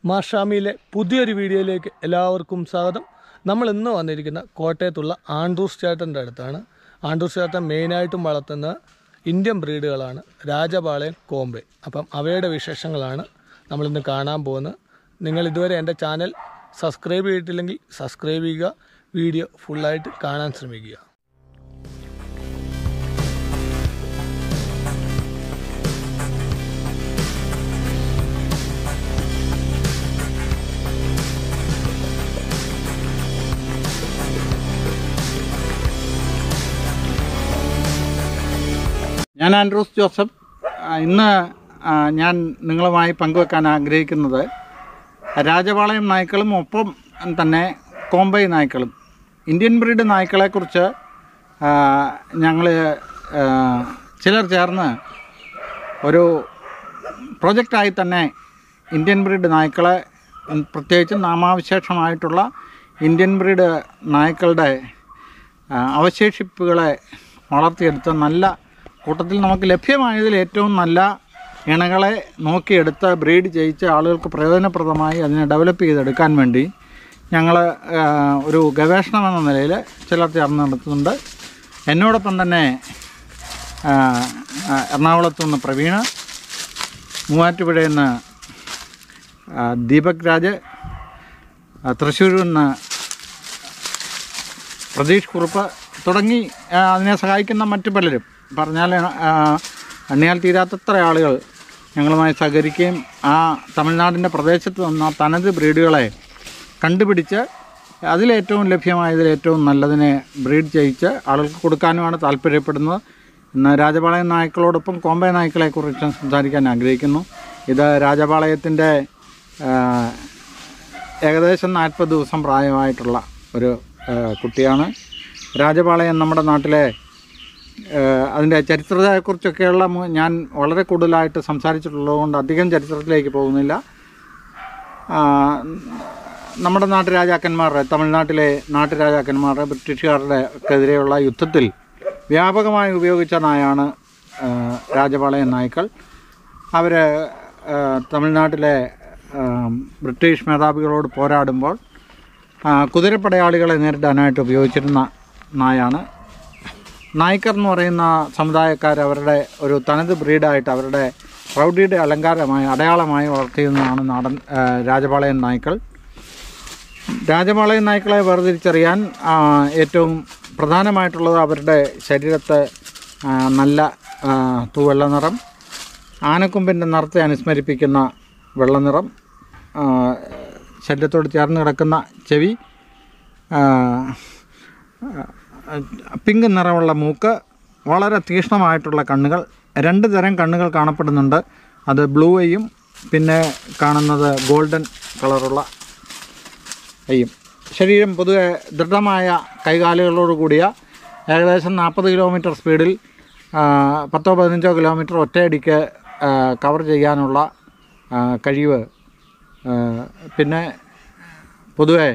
മാഷാമിയിലെ പുതിയൊരു വീഡിയോയിലേക്ക് എല്ലാവർക്കും സ്വാഗതം നമ്മൾ ഇന്ന് വന്നിരിക്കുന്ന കോട്ടയത്തുള്ള ആണ്ടൂർ ചേട്ടൻ്റെ അടുത്താണ് ആണ്ടൂർ ചേട്ടൻ മെയിനായിട്ടും വളർത്തുന്ന ഇന്ത്യൻ ബ്രീഡുകളാണ് രാജപാളയം കോംബെ അപ്പം അവയുടെ വിശേഷങ്ങളാണ് നമ്മളിന്ന് കാണാൻ പോകുന്നത് നിങ്ങൾ ഇതുവരെ എൻ്റെ ചാനൽ സബ്സ്ക്രൈബ് ചെയ്തിട്ടില്ലെങ്കിൽ സബ്സ്ക്രൈബ് ചെയ്യുക വീഡിയോ ഫുള്ളായിട്ട് കാണാൻ ശ്രമിക്കുക ഞാൻ ആൻഡ്രൂസ് ജോസഫ് ആ, ഇന്ന് ആ, ഞാൻ നിങ്ങളുമായി പങ്കുവെക്കാൻ ആഗ്രഹിക്കുന്നത് രാജപാളയം നായ്ക്കളും ഒപ്പം തന്നെ കോമ്പൈ നായ്ക്കളും ഇന്ത്യൻ ബ്രീഡ് നായ്ക്കളെക്കുറിച്ച് ഞങ്ങൾ ചിലർ ചേർന്ന് ഒരു പ്രൊജക്റ്റായി തന്നെ ഇന്ത്യൻ ബ്രീഡ് നായ്ക്കളെ ഉം, പ്രത്യേകിച്ച് നാമാവിശേഷമായിട്ടുള്ള ഇന്ത്യൻ ബ്രീഡ് നായ്ക്കളുടെ ആ, അവശേഷിപ്പുകളെ വളർത്തിയെടുത്ത നല്ല കൂട്ടത്തിൽ നമുക്ക് ലഭ്യമായതിൽ ഏറ്റവും നല്ല ഇണകളെ നോക്കിയെടുത്ത് ബ്രീഡ് ചെയ്യിച്ച് ആളുകൾക്ക് പ്രയോജനപ്രദമായി അതിനെ ഡെവലപ്പ് ചെയ്തെടുക്കാൻ വേണ്ടി ഞങ്ങൾ ഒരു ഗവേഷണം എന്ന നിലയിൽ ചിലർ ചേർന്ന് നടത്തുന്നുണ്ട് എന്നോടൊപ്പം തന്നെ ആ, ആ, എറണാകുളത്തു നിന്ന് പ്രവീണ് മൂവാറ്റുപുഴയിൽ നിന്ന് ആ, ദീപക് രാജ് ആ, തൃശ്ശൂരിൽ നിന്ന് പ്രതീഷ് കുറുപ്പ് തുടങ്ങി ആ, അതിനെ സഹായിക്കുന്ന മറ്റു പലരും പറഞ്ഞാൽ ആ, എണ്ണിയാൽ തീരാത്തത്ര ആളുകൾ ഞങ്ങളുമായി സഹകരിക്കുകയും ആ തമിഴ്നാടിൻ്റെ പ്രദേശത്ത് നിന്ന് ആ തനത് ബ്രീഡുകളെ കണ്ടുപിടിച്ച് അതിലേറ്റവും ലഭ്യമായതിൽ ഏറ്റവും നല്ലതിനെ ബ്രീഡ് ചെയ്യിച്ച് ആളുകൾക്ക് കൊടുക്കാനുമാണ് താല്പര്യപ്പെടുന്നത് ഇന്ന് രാജപാളയം നായ്ക്കളോടൊപ്പം കോമ്പെ നായ്ക്കളെക്കുറിച്ച് സംസാരിക്കാൻ ആഗ്രഹിക്കുന്നു ഇത് രാജപാളയത്തിൻ്റെ ഏകദേശം നാൽപ്പത് ദിവസം പ്രായമായിട്ടുള്ള ഒരു ആ, കുട്ടിയാണ് രാജപാളയം നമ്മുടെ നാട്ടിലെ ആ, അതിൻ്റെ ചരിത്രത്തെക്കുറിച്ചൊക്കെയുള്ള മു- ഞാൻ വളരെ കൂടുതലായിട്ട് സംസാരിച്ചിട്ടുള്ളതുകൊണ്ട് അധികം ചരിത്രത്തിലേക്ക് പോകുന്നില്ല ആ, നമ്മുടെ നാട്ടുരാജാക്കന്മാരുടെ തമിഴ്നാട്ടിലെ നാട്ടുരാജാക്കന്മാരുടെ ബ്രിട്ടീഷുകാരുടെ എതിരെയുള്ള യുദ്ധത്തിൽ വ്യാപകമായി ഉപയോഗിച്ച നായാണ് ആ, രാജപാളയം നായ്ക്കൾ അവർ തമിഴ്നാട്ടിലെ ആ, ബ്രിട്ടീഷ് മേധാവികളോട് പോരാടുമ്പോൾ ആ, കുതിരപ്പടയാളികളെ നേരിടാനായിട്ട് ഉപയോഗിച്ചിരുന്ന നായാണ് നായ്ക്കർ എന്ന് പറയുന്ന സമുദായക്കാർ അവരുടെ ഒരു തനത് ബ്രീഡായിട്ട് അവരുടെ പ്രൗഢിയുടെ അലങ്കാരമായി അടയാളമായി വളർത്തിയിരുന്നതാണ് നാടൻ ആ, രാജപാളയൻ നായ്ക്കൾ രാജപാളയൻ നായ്ക്കളെ വേർതിരിച്ചറിയാൻ ആ, ഏറ്റവും പ്രധാനമായിട്ടുള്ളത് അവരുടെ ശരീരത്ത് ആ, നല്ല ആ, തൂവെള്ള നിറം ആനക്കൊമ്പിൻ്റെ നിറത്തെ അനുസ്മരിപ്പിക്കുന്ന വെള്ളനിറം ആ, ശരീരത്തോട് ചേർന്ന് കിടക്കുന്ന ചെവി ആ, പിങ്ക് നിറമുള്ള മൂക്ക് വളരെ തീക്ഷ്ണമായിട്ടുള്ള കണ്ണുകൾ രണ്ട് തരം കണ്ണുകൾ കാണപ്പെടുന്നുണ്ട് അത് ബ്ലൂ ഐയും പിന്നെ കാണുന്നത് ഗോൾഡൻ കളറുള്ള ഐയും ശരീരം പൊതുവെ ദൃഢമായ കൈകാലുകളോട് കൂടിയ ഏകദേശം നാൽപ്പത് കിലോമീറ്റർ സ്പീഡിൽ ആ, പത്തോ പതിനഞ്ചോ കിലോമീറ്റർ ഒറ്റയടിക്ക് ആ, കവർ ചെയ്യാനുള്ള ആ, കഴിവ് ആ, പിന്നെ പൊതുവെ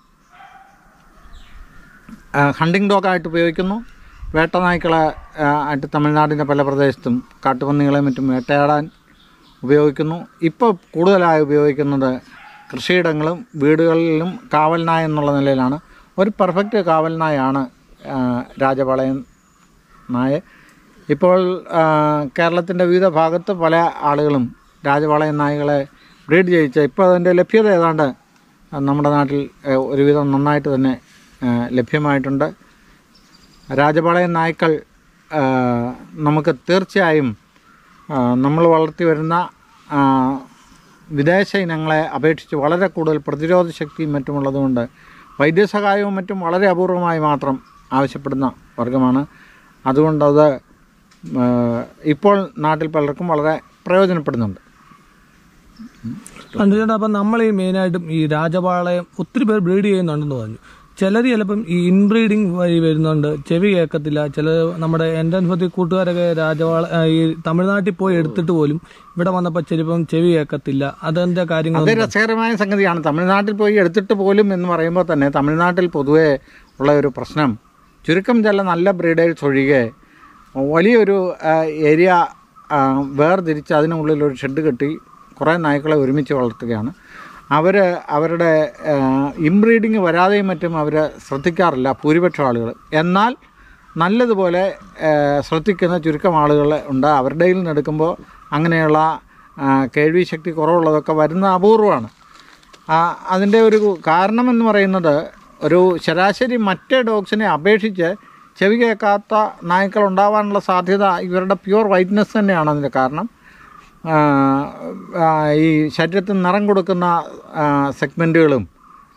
ഹണ്ടിങ് ഡോഗായിട്ട് ഉപയോഗിക്കുന്നു വേട്ട നായ്ക്കളെ ആ, ആയിട്ട് തമിഴ്നാടിൻ്റെ പല പ്രദേശത്തും കാട്ടുപന്നികളെയും മറ്റും വേട്ടയാടാൻ ഉപയോഗിക്കുന്നു ഇപ്പോൾ കൂടുതലായി ഉപയോഗിക്കുന്നത് കൃഷിയിടങ്ങളും വീടുകളിലും കാവൽ നായ എന്നുള്ള നിലയിലാണ് ഒരു പെർഫെക്റ്റ് കാവൽ നായാണ് ആ, രാജപാളയം നായ ഇപ്പോൾ കേരളത്തിൻ്റെ വിവിധ ഭാഗത്ത് പല ആളുകളും രാജപാളയം നായകളെ ബ്രീഡ് ചെയ്യിച്ച ഇപ്പോൾ അതിൻ്റെ ലഭ്യത ഏതാണ്ട് നമ്മുടെ നാട്ടിൽ ആ, ഒരുവിധം നന്നായിട്ട് തന്നെ ആ, ലഭ്യമായിട്ടുണ്ട് രാജപാളയം നായ്ക്കൾ ആ, നമുക്ക് തീർച്ചയായും ആ, നമ്മൾ വളർത്തി വരുന്ന ആ, വിദേശ ഇനങ്ങളെ അപേക്ഷിച്ച് വളരെ കൂടുതൽ പ്രതിരോധ ശക്തിയും മറ്റുമുള്ളതുകൊണ്ട് വൈദ്യസഹായവും മറ്റും വളരെ അപൂർവമായി മാത്രം ആവശ്യപ്പെടുന്ന വർഗമാണ് അതുകൊണ്ടത് ആ, ഇപ്പോൾ നാട്ടിൽ പലർക്കും വളരെ പ്രയോജനപ്പെടുന്നുണ്ട് കണ്ടിട്ടുണ്ട് അപ്പം നമ്മൾ ഈ മെയിനായിട്ടും ഈ രാജപാളയം ഒത്തിരി പേർ ബ്രീഡ് ചെയ്യുന്നുണ്ടെന്ന് പറഞ്ഞു ചിലർ ചിലപ്പം ഈ ഇൻബ്രീഡിങ് വഴി വരുന്നുണ്ട് ചെവി കേൾക്കത്തില്ല ചില നമ്മുടെ എൻ്റെ അനുഭവത്തിൽ കൂട്ടുകാരൊക്കെ രാജവാള ആ, ഈ തമിഴ്നാട്ടിൽ പോയി എടുത്തിട്ട് പോലും ഇവിടെ വന്നപ്പോൾ ചിലപ്പം ചെവി കേൾക്കത്തില്ല അതെന്താ കാര്യങ്ങൾ അത് രസകരമായ സംഗതിയാണ് തമിഴ്നാട്ടിൽ പോയി എടുത്തിട്ട് പോലും എന്ന് പറയുമ്പോൾ തന്നെ തമിഴ്നാട്ടിൽ പൊതുവെ ഉള്ള ഒരു പ്രശ്നം ചുരുക്കം ചില നല്ല ബ്രീഡേഴ്സ് ഒഴികെ വലിയൊരു ആ, ഏരിയ ആ, വേർതിരിച്ച് അതിനുള്ളിൽ ഒരു ഷെഡ് കെട്ടി കുറേ നായ്ക്കളെ ഒരുമിച്ച് വളർത്തുകയാണ് അവർ അവരുടെ ഇംബ്രീഡിങ് വരാതെയും മറ്റും അവർ ശ്രദ്ധിക്കാറില്ല ഭൂരിപക്ഷം ആളുകൾ എന്നാൽ നല്ലതുപോലെ ആ, ശ്രദ്ധിക്കുന്ന ചുരുക്കം ആളുകൾ ഉണ്ട് അവരുടെ നിന്ന് എടുക്കുമ്പോൾ അങ്ങനെയുള്ള ആ, കേൾവി ശക്തി കുറവുള്ളതൊക്കെ വരുന്ന അപൂർവമാണ് ആ, അതിൻ്റെ ഒരു കാരണമെന്ന് പറയുന്നത് ഒരു ശരാശരി മറ്റ് ഡോഗ്സിനെ അപേക്ഷിച്ച് ചെവി കേൾക്കാത്ത നായ്ക്കൾ ഉണ്ടാവാനുള്ള സാധ്യത ഇവരുടെ പ്യുവർ വൈറ്റ്നസ് തന്നെയാണ് അതിൻ്റെ കാരണം ആ, ആ, ഈ ശരീരത്തിന് നിറം കൊടുക്കുന്ന സെഗ്മെൻറ്റുകളും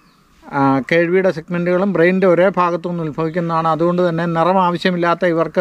കേൾവിയുടെ സെഗ്മെൻറ്റുകളും ബ്രെയിനിൻ്റെ ഒരേ ഭാഗത്തു നിന്ന് ഉത്ഭവിക്കുന്നതാണ് അതുകൊണ്ട് തന്നെ നിറം ആവശ്യമില്ലാത്ത ഇവർക്ക്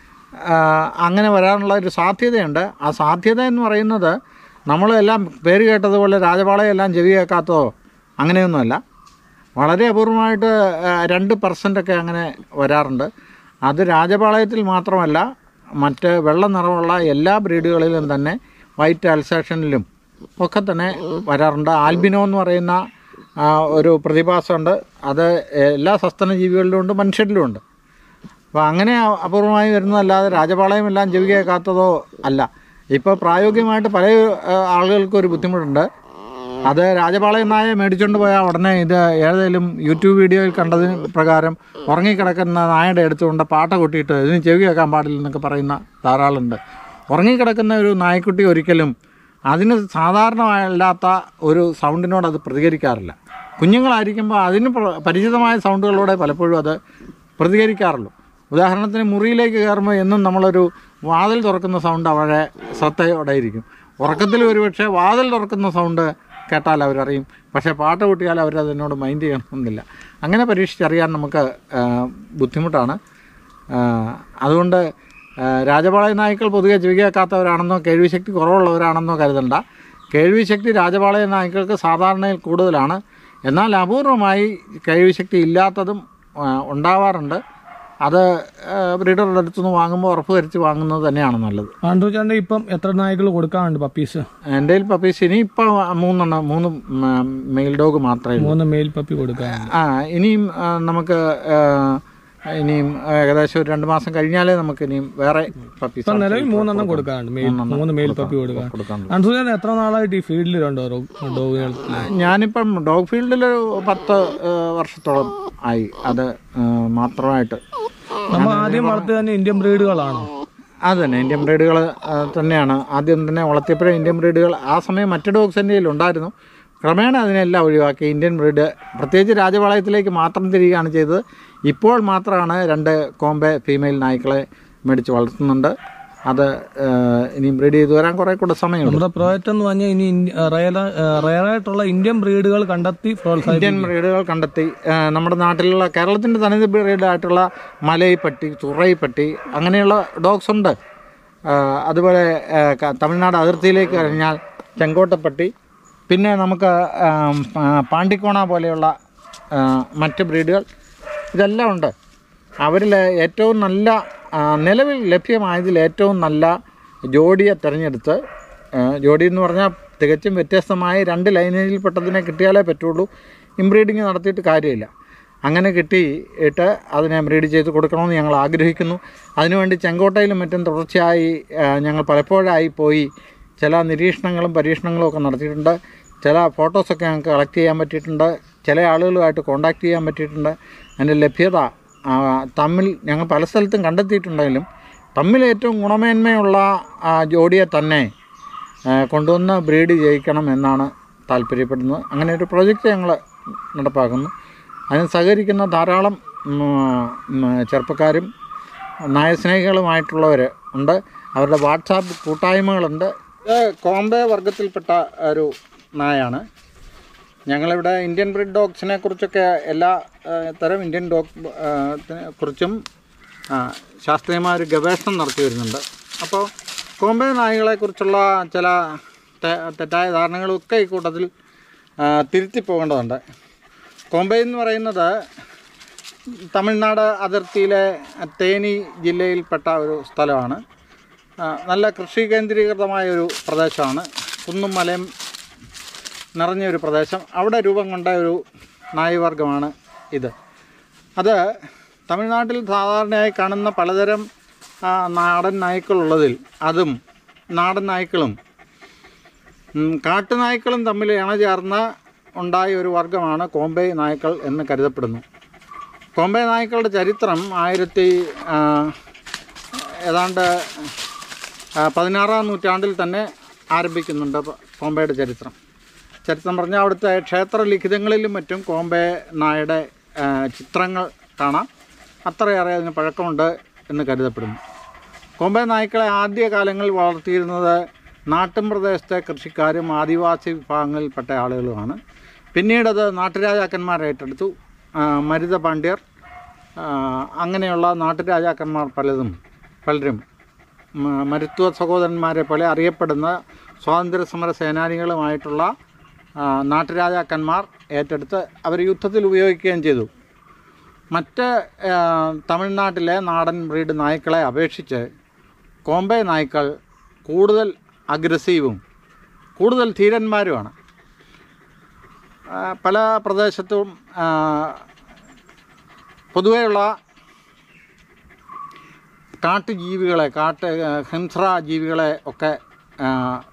ആ, അങ്ങനെ വരാനുള്ള ഒരു സാധ്യതയുണ്ട് ആ സാധ്യത എന്ന് പറയുന്നത് നമ്മളെല്ലാം പേര് കേട്ടതുപോലെ രാജപാളയെല്ലാം ചെവി കേൾക്കാത്തതോ അങ്ങനെയൊന്നുമല്ല വളരെ അപൂർവമായിട്ട് ആ, രണ്ട് പെർസെൻ്റൊക്കെ അങ്ങനെ വരാറുണ്ട് അത് രാജപാളയത്തിൽ മാത്രമല്ല മറ്റ് വെള്ള നിറമുള്ള എല്ലാ ബ്രീഡുകളിലും തന്നെ വൈറ്റ് അൽസേഷനിലും ഒക്കെ തന്നെ വരാറുണ്ട് ആൽബിനോ എന്ന് പറയുന്ന ആ, ഒരു പ്രതിഭാസമുണ്ട് അത് എല്ലാ സസ്തന ജീവികളിലും ഉണ്ട് മനുഷ്യരിലും ഉണ്ട് അപ്പോൾ അങ്ങനെ അ- അപൂർവമായി വരുന്നതല്ലാതെ രാജപാളയം എല്ലാം ചെവി കേൾക്കാത്തതോ അല്ല ഇപ്പോൾ പ്രായോഗികമായിട്ട് പല ആ, ആളുകൾക്കും ഒരു ബുദ്ധിമുട്ടുണ്ട് അത് രാജപാളയം നായ മേടിച്ചുകൊണ്ട് പോയാൽ ഉടനെ ഇത് ഏതെങ്കിലും യൂട്യൂബ് വീഡിയോയിൽ കണ്ടതിന് പ്രകാരം ഉറങ്ങിക്കിടക്കുന്ന നായയുടെ അടുത്തുകൊണ്ട് പാട്ട കൊട്ടിയിട്ട് ഇതിന് ചെവി കേൾക്കാൻ പാടില്ലെന്നൊക്കെ പറയുന്ന ധാരാളമുണ്ട് ഉറങ്ങിക്കിടക്കുന്ന ഒരു നായ്ക്കുട്ടി ഒരിക്കലും അതിന് സാധാരണമല്ലാത്ത ഒരു സൗണ്ടിനോട് അത് പ്രതികരിക്കാറില്ല കുഞ്ഞുങ്ങളായിരിക്കുമ്പോൾ അതിന് പ്ര- പരിചിതമായ സൗണ്ടുകളോടെ പലപ്പോഴും അത് പ്രതികരിക്കാറുള്ളൂ ഉദാഹരണത്തിന് മുറിയിലേക്ക് കയറുമ്പോൾ എന്നും നമ്മളൊരു വാതിൽ തുറക്കുന്ന സൗണ്ട് അവരെ ശ്രദ്ധയോടെ ഇരിക്കും ഉറക്കത്തിൽ ഒരുപക്ഷെ വാതിൽ തുറക്കുന്ന സൗണ്ട് കേട്ടാൽ അവരറിയും പക്ഷേ പാട്ട് കൂട്ടിയാൽ അവരതിനോട് മൈൻഡ് ചെയ്യണമെന്നില്ല അങ്ങനെ പരീക്ഷിച്ചറിയാൻ നമുക്ക് ആ, ബുദ്ധിമുട്ടാണ് ആ, അതുകൊണ്ട് ആ, രാജപാളയ നായ്ക്കൾ പൊതുവെ ചെവി കേൾക്കാത്തവരാണെന്നോ കേൾവിശക്തി കുറവുള്ളവരാണെന്നോ കരുതണ്ട കേൾവിശക്തി രാജപാളയ നായ്ക്കൾക്ക് സാധാരണയിൽ കൂടുതലാണ് എന്നാൽ അപൂർവമായി കേൾവിശക്തി ഇല്ലാത്തതും ആ, ഉണ്ടാവാറുണ്ട് അത് ബ്രീഡറുടെ അടുത്തുനിന്ന് വാങ്ങുമ്പോൾ ഉറപ്പ് വരുത്തി വാങ്ങുന്നത് തന്നെയാണ് നല്ലത് ആൻഡ്രൂ ചേട്ടൻ്റെ ഇപ്പം എത്ര നായ്ക്കൾ കൊടുക്കാനുണ്ട് പപ്പീസ് എൻ്റെ കയ്യിൽ പപ്പീസ് ഇനി ഇപ്പം മൂന്നെണ്ണം മൂന്ന് മെയിൽ ഡോഗ് മാത്രമേ ഉള്ളൂ മൂന്ന് മെയിൽ പപ്പി കൊടുക്കാനുണ്ട് ആ ഇനിയും ആ, നമുക്ക് ആ, ഇനിയും ഏകദേശം ഒരു രണ്ട് മാസം കഴിഞ്ഞാലേ നമുക്ക് ഇനിയും വേറെ പപ്പീസ് ഇപ്പം നിലവിൽ മൂന്നെണ്ണം കൊടുക്കാനുണ്ട് മെയിൽ മൂന്ന് മെയിൽ പപ്പി കൊടുക്കാൻ കൊടുക്കാനുണ്ട് ആൻഡ്രൂ ചേട്ടൻ എത്ര നാളായിട്ട് ഈ ഫീൽഡിലുണ്ടോ ഡോഗുകൾ ഞാനിപ്പം ഡോഗ് ഫീൽഡിൽ പത്ത് ആ, വർഷത്തോളം ആയി അത് ആ, മാത്രമായിട്ട് നമ്മൾ ആദ്യം വളർത്തിയ തന്നെ ഇന്ത്യൻ ബ്രീഡുകളാണോ അത് തന്നെ ഇന്ത്യൻ ബ്രീഡുകൾ തന്നെയാണ് ആദ്യം തന്നെ വളർത്തിയപ്പോഴേ ഇന്ത്യൻ ബ്രീഡുകൾ ആ സമയം മറ്റ് ഡോഗ്സ് എൻ്റെ കയ്യിൽ ഉണ്ടായിരുന്നു ക്രമേണ അതിനെല്ലാം ഒഴിവാക്കി ഇന്ത്യൻ ബ്രീഡ് പ്രത്യേകിച്ച് രാജപാളയത്തിലേക്ക് മാത്രം തിരികുകയാണ് ചെയ്തത് ഇപ്പോൾ മാത്രമാണ് രണ്ട് കോംബെ ഫീമെയിൽ നായ്ക്കളെ മേടിച്ച് വളർത്തുന്നുണ്ട് അത് ആ, ഇനിയും ബ്രീഡ് ചെയ്ത് വരാൻ കുറേ കൂടെ സമയമുണ്ട് നമ്മുടെ പ്രോജക്റ്റ് എന്ന് പറഞ്ഞാൽ ഇനി റയറായിട്ടുള്ള ഇന്ത്യൻ ബ്രീഡുകൾ കണ്ടെത്തി പ്രോത്സാഹിപ്പിക്കും ഇന്ത്യൻ ബ്രീഡുകൾ കണ്ടെത്തി ആ, നമ്മുടെ നാട്ടിലുള്ള കേരളത്തിൻ്റെ തനത് ബ്രീഡായിട്ടുള്ള മലൈപ്പട്ടി തുറൈപ്പട്ടി അങ്ങനെയുള്ള ഡോഗ്സ് ഉണ്ട് ആ, അതുപോലെ ആ, ക- തമിഴ്നാട് അതിർത്തിയിലേക്ക് കഴിഞ്ഞാൽ ചെങ്കോട്ടപ്പട്ടി പിന്നെ നമുക്ക് ആ, പ- പാണ്ടിക്കോണ പോലെയുള്ള ആ, മറ്റ് ബ്രീഡുകൾ ഇതെല്ലാം ഉണ്ട് അവരിൽ ഏറ്റവും നല്ല ആ, നിലവിൽ ലഭ്യമായതിൽ ഏറ്റവും നല്ല ജോഡിയെ തിരഞ്ഞെടുത്ത് ആ, ജോഡി എന്ന് പറഞ്ഞാൽ തികച്ചും വ്യത്യസ്തമായ രണ്ട് ലൈനിൽപ്പെട്ടതിനെ കിട്ടിയാലേ പറ്റുള്ളൂ ഇംബ്രീഡിങ് നടത്തിയിട്ട് കാര്യമില്ല അങ്ങനെ കിട്ടിയിട്ട് അതിനെ ബ്രീഡ് ചെയ്ത് കൊടുക്കണമെന്ന് ഞങ്ങൾ ആഗ്രഹിക്കുന്നു അതിനുവേണ്ടി ചെങ്കോട്ടയിലും മറ്റും തുടർച്ചയായി ആ, ഞങ്ങൾ പലപ്പോഴായി പോയി ചില നിരീക്ഷണങ്ങളും പരീക്ഷണങ്ങളും ഒക്കെ നടത്തിയിട്ടുണ്ട് ചില ഫോട്ടോസൊക്കെ ഞങ്ങൾക്ക് കളക്ട് ചെയ്യാൻ പറ്റിയിട്ടുണ്ട് ചില ആളുകളുമായിട്ട് കോണ്ടാക്ട് ചെയ്യാൻ പറ്റിയിട്ടുണ്ട് അതിൻ്റെ ലഭ്യത ആ, തമ്മിൽ ഞങ്ങൾ പല സ്ഥലത്തും കണ്ടെത്തിയിട്ടുണ്ടെങ്കിലും തമ്മിൽ ഏറ്റവും ഗുണമേന്മയുള്ള ആ, ജോഡിയെ തന്നെ ആ, കൊണ്ടുവന്ന് ബ്രീഡ് ചെയ്യിക്കണം എന്നാണ് താല്പര്യപ്പെടുന്നത് അങ്ങനെ ഒരു പ്രൊജക്റ്റ് ഞങ്ങൾ നടപ്പാക്കുന്നു അതിന് സഹകരിക്കുന്ന ധാരാളം ഉം, ഉം, ചെറുപ്പക്കാരും നായസ്നേഹികളുമായിട്ടുള്ളവർ ഉണ്ട് അവരുടെ വാട്സാപ്പ് കൂട്ടായ്മകളുണ്ട് ഇത് കോംബെ വർഗത്തിൽപ്പെട്ട ഒരു നായാണ് ഞങ്ങളിവിടെ ഇന്ത്യൻ ബ്രിഡ് ഡോഗ്സിനെ കുറിച്ചൊക്കെ എല്ലാ ആ, തരം ഇന്ത്യൻ ഡോഗ് ആ, ത്തിനെ കുറിച്ചും ആ, ശാസ്ത്രീയമായ ഒരു ഗവേഷണം നടത്തി വരുന്നുണ്ട് അപ്പോൾ കോംബെ നായകളെക്കുറിച്ചുള്ള ചില തെ- തെറ്റായ ധാരണകളൊക്കെ ഈ കൂട്ടത്തിൽ ആ, തിരുത്തി പോകേണ്ടതുണ്ട് കോംബെ എന്ന് പറയുന്നത് തമിഴ്നാട് അതിർത്തിയിലെ തേനി ജില്ലയിൽപ്പെട്ട ഒരു സ്ഥലമാണ് ആ, നല്ല കൃഷി കേന്ദ്രീകൃതമായ ഒരു പ്രദേശമാണ് കുന്നും മലയും നിറഞ്ഞ ഒരു പ്രദേശം അവിടെ രൂപം കൊണ്ട ഒരു നായവർഗമാണ് ഇത് അത് തമിഴ്നാട്ടിൽ സാധാരണയായി കാണുന്ന പലതരം ആ, നാടൻ നായ്ക്കളുള്ളതിൽ അതും നാടൻ നായ്ക്കളും ഉം, കാട്ടുനായ്ക്കളും തമ്മിൽ ഇണചേർന്ന ഉണ്ടായ ഒരു വർഗമാണ് കോംബെ നായ്ക്കൾ എന്ന് കരുതപ്പെടുന്നു കോംബെ നായ്ക്കളുടെ ചരിത്രം ആയിരത്തി ആ, ഏതാണ്ട് ആ, പതിനാറാം നൂറ്റാണ്ടിൽ തന്നെ ആരംഭിക്കുന്നുണ്ട് പ- കോംബെയുടെ ചരിത്രം ചരിത്രം പറഞ്ഞാൽ അവിടുത്തെ ക്ഷേത്ര ലിഖിതങ്ങളിലും മറ്റും കോംബെ നായുടെ ആ, ചിത്രങ്ങൾ കാണാം അത്രയേറെ അതിന് പഴക്കമുണ്ട് എന്ന് കരുതപ്പെടുന്നു കോമ്പെ നായ്ക്കളെ ആദ്യ കാലങ്ങളിൽ വളർത്തിയിരുന്നത് നാട്ടിൻ പ്രദേശത്തെ കൃഷിക്കാരും ആദിവാസി വിഭാഗങ്ങളിൽപ്പെട്ട ആളുകളുമാണ് പിന്നീടത് നാട്ടുരാജാക്കന്മാർ ഏറ്റെടുത്തു ആ, മരുത പാണ്ഡ്യർ ആ, അങ്ങനെയുള്ള നാട്ടുരാജാക്കന്മാർ പലതും പലരും മ- മരുത്വ സഹോദരന്മാരെ പോലെ അറിയപ്പെടുന്ന സ്വാതന്ത്ര്യ സമര സേനാനികളുമായിട്ടുള്ള ആ, നാട്ടുരാജാക്കന്മാർ ഏറ്റെടുത്ത് അവർ യുദ്ധത്തിൽ ഉപയോഗിക്കുകയും ചെയ്തു മറ്റ് ആ, തമിഴ്നാട്ടിലെ നാടൻ ബ്രീഡ് നായ്ക്കളെ അപേക്ഷിച്ച് കോംബെ നായ്ക്കൾ കൂടുതൽ അഗ്രസീവും കൂടുതൽ ധീരന്മാരുമാണ് ആ, പല പ്രദേശത്തും ആ, പൊതുവെയുള്ള കാട്ടുജീവികളെ കാട്ട് ആ, ഹിംസ്ര ജീവികളെ ഒക്കെ ആ,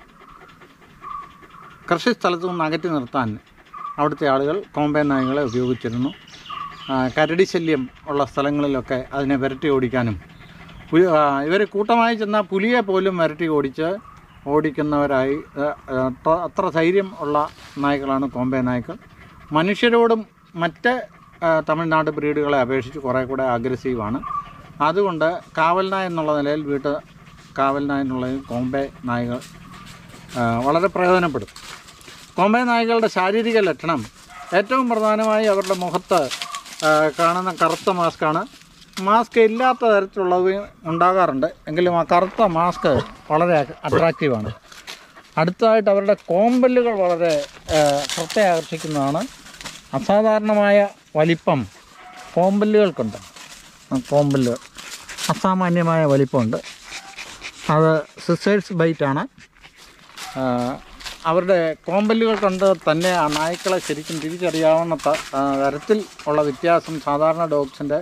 കൃഷി സ്ഥലത്തു നിന്ന് അകറ്റി നിർത്താൻ അവിടുത്തെ ആളുകൾ കോമ്പേ നായകളെ ഉപയോഗിച്ചിരുന്നു ആ, കരടി ശല്യം ഉള്ള സ്ഥലങ്ങളിലൊക്കെ അതിനെ വിരട്ടി ഓടിക്കാനും ഇവർ കൂട്ടമായി ചെന്നാൽ പുലിയെ പോലും വിരട്ടി ഓടിച്ച് ഓടിക്കുന്നവരായി ആ, അത്ര അത്ര ധൈര്യം ഉള്ള നായ്ക്കളാണ് കോമ്പേ നായ്ക്കൾ മനുഷ്യരോടും മറ്റ് ആ, തമിഴ്നാട് ബ്രീഡുകളെ അപേക്ഷിച്ച് കുറേ കൂടെ അഗ്രസീവാണ് അതുകൊണ്ട് കാവൽ നായ എന്നുള്ള നിലയിൽ വീട്ട് കാവൽ നായ എന്നുള്ള കോമ്പേ നായകൾ ആ, വളരെ പ്രയോജനപ്പെടും കോമ്പേ നായ്ക്കളുടെ ശാരീരിക ലക്ഷണം ഏറ്റവും പ്രധാനമായി അവരുടെ മുഖത്ത് ആ, കാണുന്ന കറുത്ത മാസ്കാണ് മാസ്ക് ഇല്ലാത്ത തരത്തിലുള്ളവ ഉണ്ടാകാറുണ്ട് എങ്കിലും ആ കറുത്ത മാസ്ക് വളരെ അട്രാക്റ്റീവാണ് അടുത്തതായിട്ട് അവരുടെ കോമ്പല്ലുകൾ വളരെ ആ, ശ്രദ്ധ ആകർഷിക്കുന്നതാണ് അസാധാരണമായ വലിപ്പം കോമ്പല്ലുകൾക്കുണ്ട് ആ, കോമ്പല്ലുകൾ അസാമാന്യമായ വലിപ്പമുണ്ട് അത് സിസേഴ്സ് ബൈറ്റാണ് ആ, അവരുടെ കോമ്പല്ലുകൾ കൊണ്ട് തന്നെ ആ നായ്ക്കളെ ശരിക്കും തിരിച്ചറിയാവുന്ന ത- ആ, തരത്തിൽ ഉള്ള വ്യത്യാസം സാധാരണ ഡോഗ്സിൻ്റെ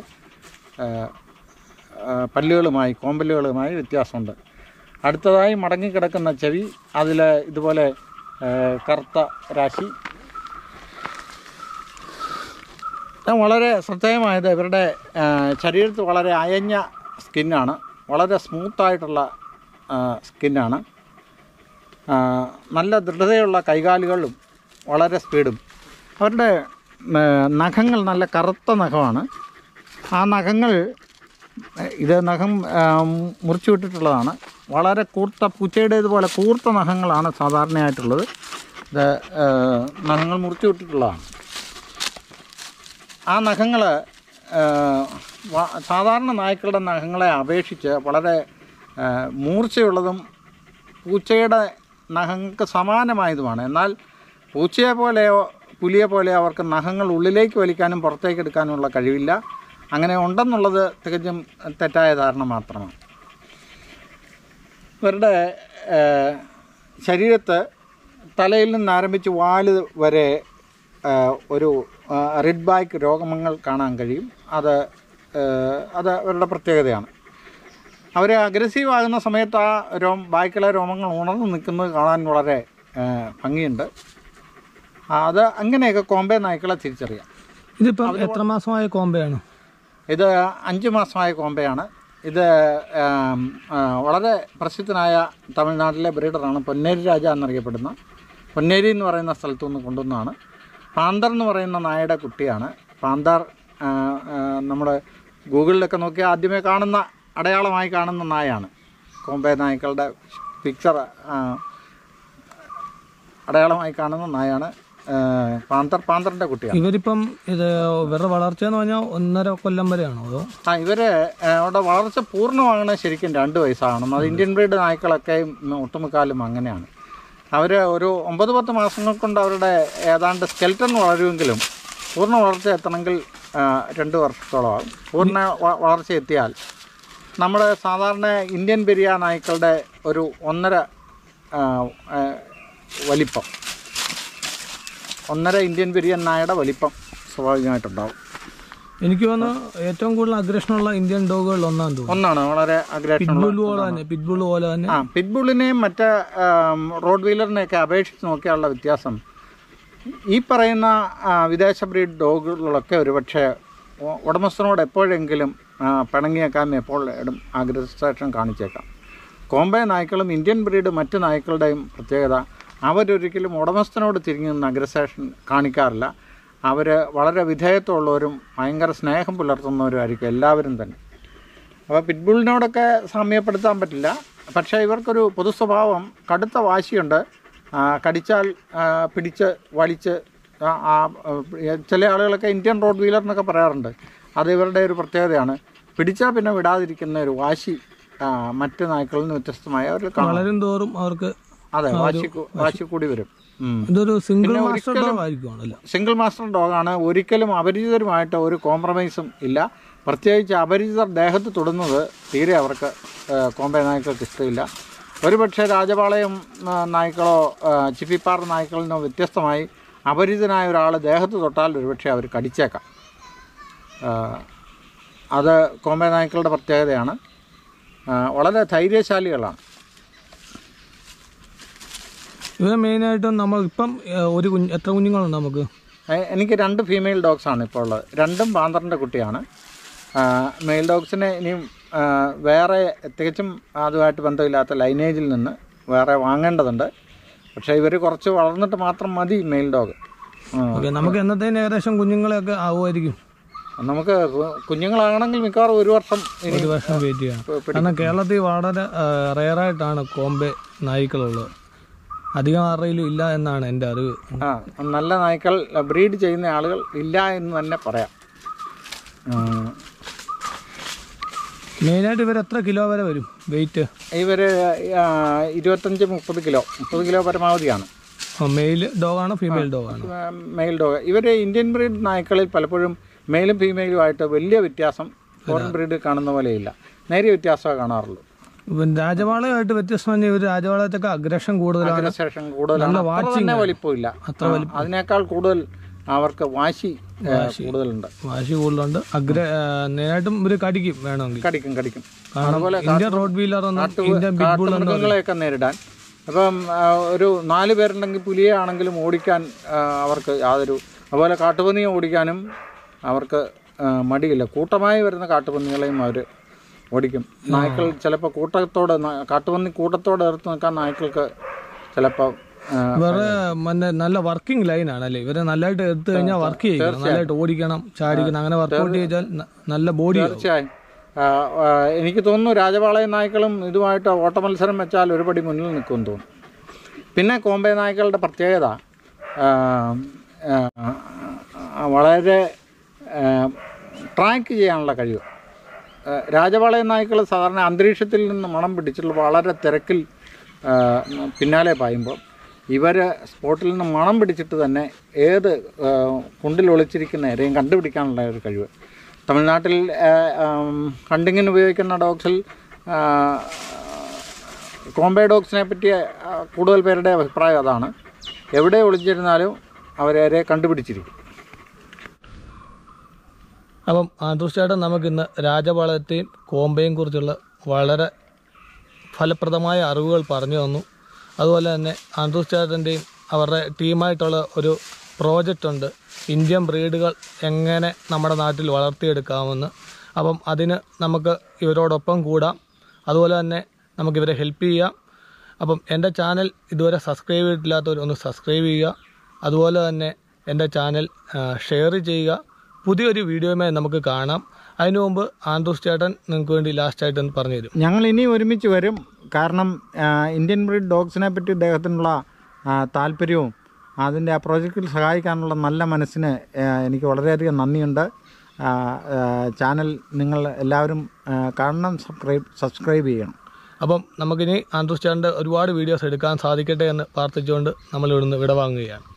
പല്ലുകളുമായി കോമ്പല്ലുകളുമായി വ്യത്യാസമുണ്ട് അടുത്തതായി മടങ്ങിക്കിടക്കുന്ന ചെവി അതിൽ ഇതുപോലെ ആ, കറുത്ത രാശി ഞാൻ വളരെ ശ്രദ്ധേയമായത് ഇവരുടെ ആ, ശരീരത്ത് വളരെ അയഞ്ഞ സ്കിന്നാണ് വളരെ സ്മൂത്തായിട്ടുള്ള സ്കിന്നാണ് ആ, നല്ല ദൃഢതയുള്ള കൈകാലുകളും വളരെ സ്പീഡും അവരുടെ ആ, നഖങ്ങൾ നല്ല കറുത്ത നഖമാണ് ആ നഖങ്ങൾ ഏ, ഇത് നഖം ആ, മുറിച്ചു വിട്ടിട്ടുള്ളതാണ് വളരെ കൂർത്ത പൂച്ചയുടേതുപോലെ കൂർത്ത നഖങ്ങളാണ് സാധാരണയായിട്ടുള്ളത് ഇത് ആ, നഖങ്ങൾ മുറിച്ചു വിട്ടിട്ടുള്ളതാണ് ആ നഖങ്ങൾ സാധാരണ നായ്ക്കളുടെ നഖങ്ങളെ അപേക്ഷിച്ച് വളരെ ആ, മൂർച്ചയുള്ളതും പൂച്ചയുടെ നഖങ്ങൾക്ക് സമാനമായതുമാണ് എന്നാൽ പൂച്ചയെ പോലെയോ പുലിയെ പോലെയോ അവർക്ക് നഖങ്ങൾ ഉള്ളിലേക്ക് വലിക്കാനും പുറത്തേക്ക് എടുക്കാനുമുള്ള കഴിവില്ല അങ്ങനെ ഉണ്ടെന്നുള്ളത് തികച്ചും തെറ്റായ ധാരണ മാത്രമാണ് ഇവരുടെ ആ, ശരീരത്ത് തലയിൽ നിന്ന് ആരംഭിച്ച് വാല് വരെ ആ, ഒരു റിഡ് ബാക്ക് രോഗങ്ങൾ കാണാൻ കഴിയും അത് ആ, അത് അവരുടെ പ്രത്യേകതയാണ് അവർ അഗ്രസീവ് ആകുന്ന സമയത്ത് ആ രോ ബാക്കിലെ രോമങ്ങൾ ഉണർന്നു നിൽക്കുന്നത് കാണാൻ വളരെ ആ, ഭംഗിയുണ്ട് ആ, അത് അങ്ങനെയൊക്കെ കോമ്പേ നായ്ക്കളെ തിരിച്ചറിയാം ഇതിപ്പം എത്ര മാസമായ കോമ്പയാണ് ഇത് അഞ്ച് മാസമായ കോമ്പയാണ് ഇത് ആം, ആ, വളരെ പ്രസിദ്ധനായ തമിഴ്നാട്ടിലെ ബ്രീഡറാണ് പൊന്നേരി രാജ എന്നറിയപ്പെടുന്ന പൊന്നേരി എന്ന് പറയുന്ന സ്ഥലത്തു നിന്ന് കൊണ്ടുവന്നതാണ് പാന്തർ എന്ന് പറയുന്ന നായയുടെ കുട്ടിയാണ് പാന്തർ ആ, ആ, നമ്മുടെ ഗൂഗിളിലൊക്കെ നോക്കിയാൽ ആദ്യമേ കാണുന്ന അടയാളമായി കാണുന്ന നായാണ് കോമ്പേ നായ്ക്കളുടെ പിക്ചർ അടയാളമായി കാണുന്ന നായാണ് ആ, പാന്തർ പാന്തറിൻ്റെ കുട്ടിയാണ് ഇവരിപ്പം ഇത് ഇവരുടെ വളർച്ച എന്ന് പറഞ്ഞാൽ ഒന്നര കൊല്ലം വരെയാണോ അതോ ആ ഇവര് ഏ, അവിടെ വളർച്ച പൂർണ്ണമാകണ ശരിക്കും രണ്ട് വയസ്സാകണം അത് ഇന്ത്യൻ ബ്രീഡ് നായ്ക്കളൊക്കെ ഒട്ടുമുക്കാലും അങ്ങനെയാണ് അവർ ഒരു ഒമ്പത് പത്ത് മാസങ്ങൾ കൊണ്ട് അവരുടെ ഏതാണ്ട് സ്കെൽറ്റൺ വളരുമെങ്കിലും പൂർണ്ണ വളർച്ച എത്തണമെങ്കിൽ ആ, രണ്ട് വർഷത്തോളമാകും പൂർണ്ണ വ- വളർച്ച എത്തിയാൽ നമ്മുടെ സാധാരണ ഇന്ത്യൻ ബിരിയാ നായ്ക്കളുടെ ഒരു ഒന്നര ആ, ആ, വലിപ്പം ഒന്നര ഇന്ത്യൻ ബിരിയൻ നായയുടെ വലിപ്പം സ്വാഭാവികമായിട്ടുണ്ടാവും എനിക്ക് തോന്നുന്നു ഏറ്റവും കൂടുതൽ അഗ്രഷനുള്ള ഇന്ത്യൻ ഡോഗുകളിൽ ഒന്നാന്ന് തോന്നുന്നു ഒന്നാണ് വളരെ അഗ്രേഷനുള്ള പിറ്റ്ബുൾ പോലെ തന്നെ പിറ്റ്ബുൾ പോലെ തന്നെ ആ പിറ്റ്ബുള്ളിനെയും മറ്റ് ആം, റോഡ് വീലറിനെയൊക്കെ അപേക്ഷിച്ച് നോക്കിയാലുള്ള വ്യത്യാസം ഈ പറയുന്ന ആ, വിദേശ ബ്രീഡ് ഡോഗുകളൊക്കെ ഒരുപക്ഷെ ഉ- ഉടമസ്ഥനോട് എപ്പോഴെങ്കിലും ആ, പിണങ്ങിയേക്കാം എപ്പോഴും അഗ്രസേഷൻ കാണിച്ചേക്കാം കോംബെ നായ്ക്കളും ഇന്ത്യൻ ബ്രീഡ് മറ്റ് നായ്ക്കളുടെയും പ്രത്യേകത അവരൊരിക്കലും ഉടമസ്ഥനോട് തിരിഞ്ഞു നിന്ന് അഗ്രസേഷൻ കാണിക്കാറില്ല അവർ വളരെ വിധേയത്വമുള്ളവരും ഭയങ്കര സ്നേഹം പുലർത്തുന്നവരും ആയിരിക്കും എല്ലാവരും തന്നെ അപ്പോൾ പിറ്റ്ബുളിനോടൊക്കെ സാമ്യപ്പെടുത്താൻ പറ്റില്ല പക്ഷേ ഇവർക്കൊരു പൊതു സ്വഭാവം കടുത്ത വാശിയുണ്ട് ആ, കടിച്ചാൽ ആ, പിടിച്ച് വലിച്ച് ആ, ആ, ആ, ചില ആളുകളൊക്കെ ഇന്ത്യൻ റോഡ് വീലർ എന്നൊക്കെ പറയാറുണ്ട് അത് ഇവരുടെ ഒരു പ്രത്യേകതയാണ് പിടിച്ചാൽ പിന്നെ വിടാതിരിക്കുന്ന ഒരു വാശി ആ, മറ്റ് നായ്ക്കളിൽ നിന്ന് വ്യത്യസ്തമായി അവർ കാണാം വളരും തോറും അവർക്ക് അതെ വാശി കൂ- വാശി കൂടി വരും ഉം. ഇതൊരു സിംഗിൾ മാസ്റ്റർ ഡോഗ് ആയിരിക്കുവാണല്ലോ സിംഗിൾ മാസ്റ്റർ ഡോഗാണ് ഒരിക്കലും അപരിചിതരുമായിട്ട് ഒരു കോംപ്രമൈസും ഇല്ല പ്രത്യേകിച്ച് അപരിചിതർ ദേഹത്ത് തൊടുന്നത് തീരെ അവർക്ക് ആ, കോമ്പെ നായ്ക്കൾക്ക് ഇഷ്ടമില്ല ഒരുപക്ഷെ രാജപാളയം ആ, നായ്ക്കളോ ആ, ചിപ്പിപ്പാറ നായ്ക്കളിൽ നിന്നോ വ്യത്യസ്തമായി അപരിചിതനായ ഒരാൾ ദേഹത്ത് തൊട്ടാൽ ഒരുപക്ഷെ അവർ കടിച്ചേക്കാം ആ, അത് കോമ്പെ നായ്ക്കളുടെ പ്രത്യേകതയാണ് ആ, വളരെ ധൈര്യശാലികളാണ് ഇവ മെയിനായിട്ടും നമ്മൾ ഇപ്പം ഏഹ്, ഒരു കുഞ്ഞ് എത്ര കുഞ്ഞുങ്ങളുണ്ട് നമുക്ക് എ- എനിക്ക് രണ്ട് ഫീമെയിൽ ഡോഗ്സ് ആണ് ഇപ്പോൾ ഉള്ളത് രണ്ടും പാന്തറിൻ്റെ കുട്ടിയാണ് മെയിൽ ഡോഗ്സിനെ ഇനിയും ആ, വേറെ തികച്ചും അതുമായിട്ട് ബന്ധമില്ലാത്ത ലൈനേജിൽ നിന്ന് വേറെ വാങ്ങേണ്ടതുണ്ട് പക്ഷേ ഇവർ കുറച്ച് വളർന്നിട്ട് മാത്രം മതി മെയിൽ ഡോഗ് ഓക്കെ നമുക്ക് എന്നത്തേന് ഏകദേശം കുഞ്ഞുങ്ങളെയൊക്കെ ആവുമായിരിക്കും നമുക്ക് കു- കുഞ്ഞുങ്ങളാണെങ്കിൽ മിക്കവാറും ഒരു വർഷം ഇനി ഒരു വർഷം വെയിറ്റ് ചെയ്യണം കാരണം കേരളത്തിൽ വളരെ റെയറായിട്ടാണ് കോംബെ നായ്ക്കളുള്ളത് അധികം ആരുടെയിലും ഇല്ല എന്നാണ് എൻ്റെ അറിവ് ആ നല്ല നായ്ക്കൾ ബ്രീഡ് ചെയ്യുന്ന ആളുകൾ ഇല്ല എന്ന് തന്നെ പറയാം ആ, മെയിനായിട്ട് ഇവർ എത്ര കിലോ വരെ വരും വെയിറ്റ് ഇവർ ഇരുപത്തഞ്ച് മുപ്പത് കിലോ മുപ്പത് കിലോ പരമാവധിയാണ് മെയിൽ ഡോഗാണോ ഫീമെയിൽ ഡോഗാണോ മെയിൽ ഡോഗ് ഇവർ ഇന്ത്യൻ ബ്രീഡ് നായ്ക്കളിൽ പലപ്പോഴും മെയിലും ഫീമെയിലുമായിട്ട് വലിയ വ്യത്യാസം ഫോറിൻ ബ്രീഡ് കാണുന്ന പോലെയില്ല നേരിയ വ്യത്യാസമേ കാണാറുള്ളൂ ഇപ്പം രാജവാളയുമായിട്ട് വ്യത്യസ്തം പറഞ്ഞാൽ ഇവർ രാജവാളത്തൊക്കെ അഗ്രഷൻ കൂടുതലാണ് ശേഷം കൂടുതലാണ് അത്ര തന്നെ വലിപ്പമില്ല അത്ര ആ, അതിനേക്കാൾ കൂടുതൽ അവർക്ക് വാശി ഏ, കൂടുതലുണ്ട് വാശി കൂടുതലുണ്ട് അഗ്ര നേരിട്ടും ഇവർ കടിക്കും വേണമെങ്കിൽ കടിക്കും കടിക്കും കാരണം ഇന്ത്യൻ റോഡ് വീലർ ഒന്നും ഇന്ത്യൻ ബിഗ് ബുൾ ഒന്നും മൃഗങ്ങളെയൊക്കെ നേരിടാൻ അപ്പം ആ, ഒരു നാല് പേരുണ്ടെങ്കിൽ പുലിയെ ആണെങ്കിലും ഓടിക്കാൻ ആ, അവർക്ക് യാതൊരു അതുപോലെ കാട്ടുപന്നിയെ ഓടിക്കാനും അവർക്ക് ആ, മടിയില്ല കൂട്ടമായി വരുന്ന കാട്ടുപന്നികളെയും അവർ ഓടിക്കും നായ്ക്കൾ ചിലപ്പോൾ കൂട്ടത്തോട് ന- കാട്ടുപന്നി കൂട്ടത്തോട് എതിർത്ത് നിൽക്കാൻ നായ്ക്കൾക്ക് ചിലപ്പോൾ ആ, ഇവരെ മറ്റേ നല്ല വർക്കിംഗ് ലൈനാണ് അല്ലേ ഇവരെ നല്ലതായിട്ട് എടുത്തു കഴിഞ്ഞാൽ വർക്ക് ചെയ്യണം നല്ലതായിട്ട് ഓടിക്കണം ചാടിക്കണം അങ്ങനെ വർക്കൗട്ട് ചെയ്താൽ ന- നല്ല ബോഡി തീർച്ചയായും ആ, ആ, എനിക്ക് തോന്നുന്നു രാജപാളയ നായ്ക്കളും ഇതുമായിട്ട് ഓട്ട മത്സരം വെച്ചാൽ ഒരുപടി മുന്നിൽ നിൽക്കുമെന്ന് തോന്നുന്നു പിന്നെ കോമ്പെ നായ്ക്കളുടെ പ്രത്യേകത ആ, ആ, ആ, വളരെ ട്രാക്ക് ചെയ്യാനുള്ള കഴിവ് ആ, രാജപാളയ നായ്ക്കൾ സാധാരണ അന്തരീക്ഷത്തിൽ നിന്ന് മണം പിടിച്ചിട്ടുള്ള വളരെ തിരക്കിൽ ആ, പിന്നാലെ പായുമ്പോൾ ഇവർ സ്പോട്ടിൽ നിന്ന് മണം പിടിച്ചിട്ട് തന്നെ ഏത് ആ, കുണ്ടിൽ ഒളിച്ചിരിക്കുന്ന ഇരയും കണ്ടുപിടിക്കാനുള്ള ഒരു കഴിവ് തമിഴ്നാട്ടിൽ ആ, ആം, ഹണ്ടിങ്ങിന് ഉപയോഗിക്കുന്ന ഡോഗ്സിൽ ആ, കോംബെ ഡോഗ്സിനെ പറ്റി ആ, കൂടുതൽ പേരുടെ അഭിപ്രായം അതാണ് എവിടെ ഒളിച്ചിരുന്നാലും അവരെ കണ്ടുപിടിച്ചിരിക്കും അപ്പം തീർച്ചയായിട്ടും നമുക്കിന്ന് രാജപാളയത്തെയും കോമ്പയും കുറിച്ചുള്ള വളരെ ഫലപ്രദമായ അറിവുകൾ പറഞ്ഞു തന്നു അതുപോലെ തന്നെ ആൻഡ്രൂസ് ചേട്ടൻ്റെയും അവരുടെ ടീമായിട്ടുള്ള ഒരു പ്രോജക്റ്റ് ഉണ്ട് ഇന്ത്യൻ ബ്രീഡുകൾ എങ്ങനെ നമ്മുടെ നാട്ടിൽ വളർത്തിയെടുക്കാമെന്ന് അപ്പം അതിന് നമുക്ക് ഇവരോടൊപ്പം കൂടാം അതുപോലെ തന്നെ നമുക്ക് ഇവരെ ഹെൽപ്പ് ചെയ്യാം അപ്പം എൻ്റെ ചാനൽ ഇതുവരെ സബ്സ്ക്രൈബ് ചെയ്തിട്ടില്ലാത്തവർ ഒന്ന് സബ്സ്ക്രൈബ് ചെയ്യുക അതുപോലെ തന്നെ എൻ്റെ ചാനൽ ഷെയർ ചെയ്യുക പുതിയൊരു വീഡിയോയുമായി നമുക്ക് കാണാം അതിനു മുമ്പ് ആൻഡ്രൂസ് ചേട്ടൻ നിങ്ങൾക്ക് വേണ്ടി ലാസ്റ്റായിട്ട് ഒന്ന് പറഞ്ഞു തരും ഞങ്ങൾ ഇനി ഒരുമിച്ച് വരും കാരണം ആ, ഇന്ത്യൻ ബ്രീഡ് ഡോഗ്സിനെ പറ്റി ഇദ്ദേഹത്തിനുള്ള ആ, താല്പര്യവും അതിൻ്റെ ആ പ്രോജക്റ്റിൽ സഹായിക്കാനുള്ള നല്ല മനസ്സിന് ആ, എനിക്ക് വളരെയധികം നന്ദിയുണ്ട് ആ, ആ, ചാനൽ നിങ്ങൾ എല്ലാവരും ആ, കാണണം സബ്സ്ക്രൈബ് സബ്സ്ക്രൈബ് ചെയ്യണം അപ്പം നമുക്കിനി ആൻഡ്രൂസ് ചേട്ടൻ്റെ ഒരുപാട് വീഡിയോസ് എടുക്കാൻ സാധിക്കട്ടെ എന്ന് പ്രാർത്ഥിച്ചുകൊണ്ട് നമ്മൾ ഇവിടുന്ന് വിടവാങ്ങുകയാണ്